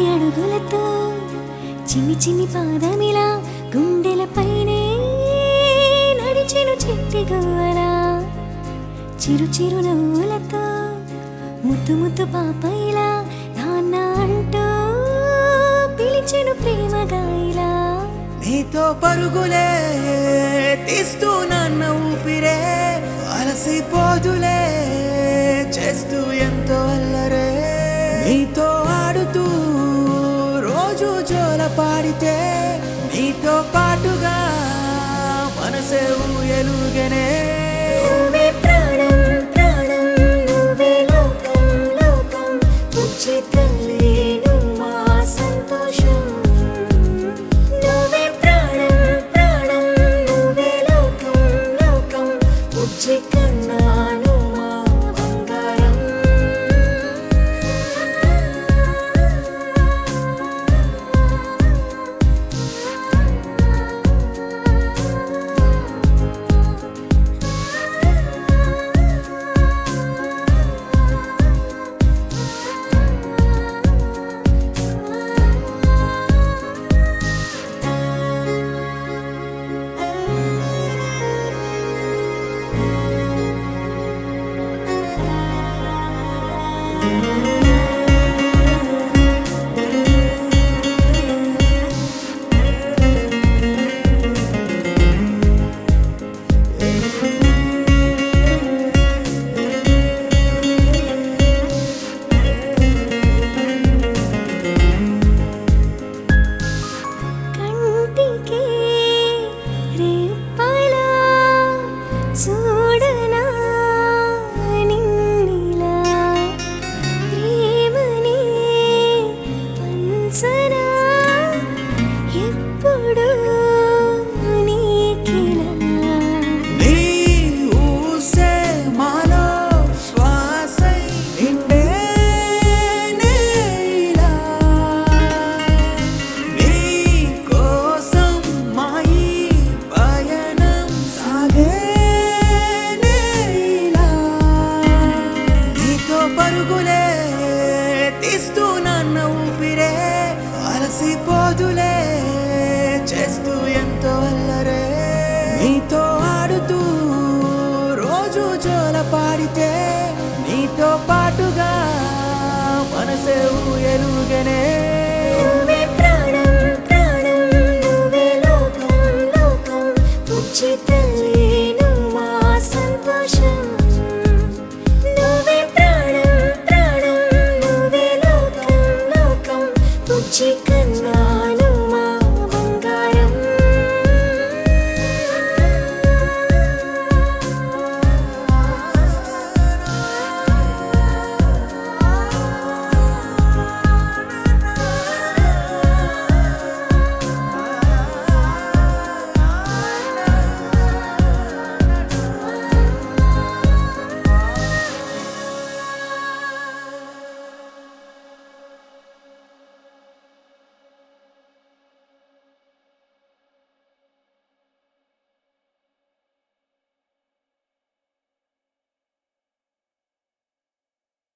అడుగులతో చిన్ని చిన్ని పాదమిలా గుండెలపైనే నడిచెను చిట్టి గవ్వలా చిరు చిరు నవ్వులతో ముద్దు ముద్దు పాపయిలా నాన్న అంటూ పిలిచెను ప్రేమగా ఇలా నీతో పరుగులే తీస్తూ నన్న ఊపిరే అలసిపోదులే చేస్తూ ఎంతో అల్లరే నీతో ఆడుతూ రోజు జోల పాడితే నీతో పాటుగా మనసే ఊయలుగనే నువ్వే ప్రాణం ప్రాణం నువ్వే లోకం లోకం వచ్చే తల్లి నువ్వు మా సంతోషం నువ్వే ప్రాణం ప్రాణం నువ్వే లోకం లోకం వచ్చే కన్నా నువ్వు మా బంగారం కంటికి రేపలా చూడనా నిన్నిలా ప్రేమని పంచనా ఎప్పుడు నీకిలా నీ ఊసే మాలో శ్వాసై నిండే నేలా. నీ కోసం మా ఈ పయనం సాగే నేలా. నీతో పరుగులే తీస్తూ నన్న ఊపిరే అలసిపోదులే చేస్తూ ఎంతో అల్లరే నీతో ఆడుతూ రోజు జోల పాడితే నీతో పాటుగా మనసే ఊయలుగనే నువ్వే ప్రాణం ప్రాణం నువ్వే లోకం లోకం వచ్చే తల్లి నువ్వు మా సంతోషం నువ్వే ప్రాణం ప్రాణం నువ్వే లోకం లోకం వచ్చే కన్నా